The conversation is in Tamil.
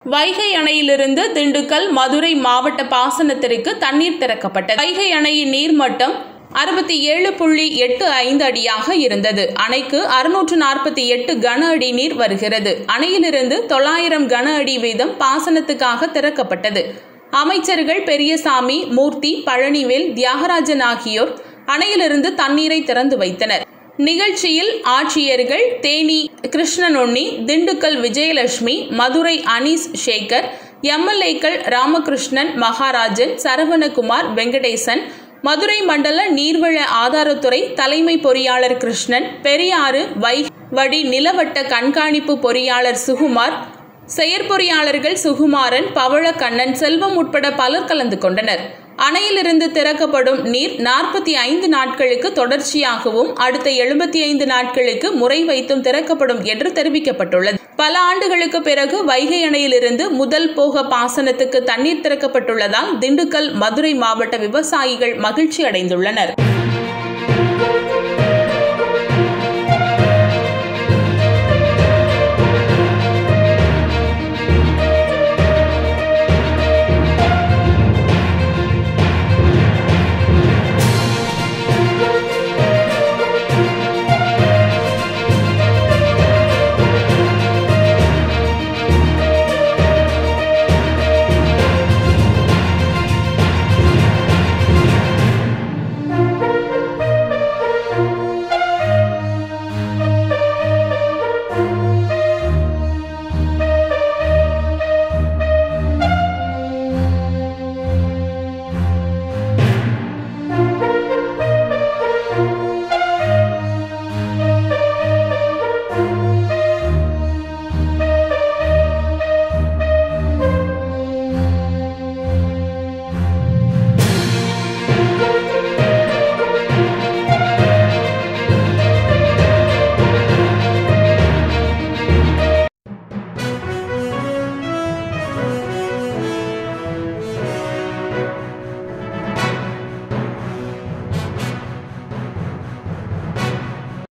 வைகை அணையிலிருந்து திண்டுக்கல் மதுரை மாவட்ட பாசனத்திற்கு தண்ணீர் திறக்கப்பட்டது வைகை அணையின் நீர்மட்டம் அறுபத்தி ஏழு புள்ளி எட்டு ஐந்து அடியாக இருந்தது அணைக்கு அறுநூற்று நாற்பத்தி எட்டு கன அடி நீர் வருகிறது அணையிலிருந்து தொள்ளாயிரம் கன அடி வீதம் பாசனத்துக்காக திறக்கப்பட்டது அமைச்சர்கள் பெரியசாமி மூர்த்தி பழனிவேல் தியாகராஜன் ஆகியோர் அணையிலிருந்து தண்ணீரை திறந்து வைத்தனர் நிகழ்ச்சியில் ஆட்சியர்கள் தேனி கிருஷ்ணனொன்னி திண்டுக்கல் விஜயலட்சுமி மதுரை அனீஸ் சேகர் எம்எல்ஏக்கள் ராமகிருஷ்ணன் மகாராஜன் சரவணகுமார் வெங்கடேசன் மதுரை மண்டல நீர்வள ஆதாரத்துறை தலைமை பொறியாளர் கிருஷ்ணன் பெரியாறு வை வடி நிலவட்ட கண்காணிப்பு பொறியாளர் சுகுமார் செயற்பொறியாளர்கள் சுகுமாரன் பவழக்கண்ணன் செல்வம் உட்பட பலர் கலந்து கொண்டனர் அணையிலிருந்து திறக்கப்படும் நீர் நாற்பத்தி ஐந்து நாட்களுக்கு தொடர்ச்சியாகவும் அடுத்த எழுபத்தி ஐந்து நாட்களுக்கு முறை வைத்தும் திறக்கப்படும் என்று தெரிவிக்கப்பட்டுள்ளது பல ஆண்டுகளுக்கு பிறகு வைகை அணையிலிருந்து முதல் போக பாசனத்துக்கு தண்ணீர் திறக்கப்பட்டுள்ளதால் திண்டுக்கல் மதுரை மாவட்ட விவசாயிகள் மகிழ்ச்சி அடைந்துள்ளனர்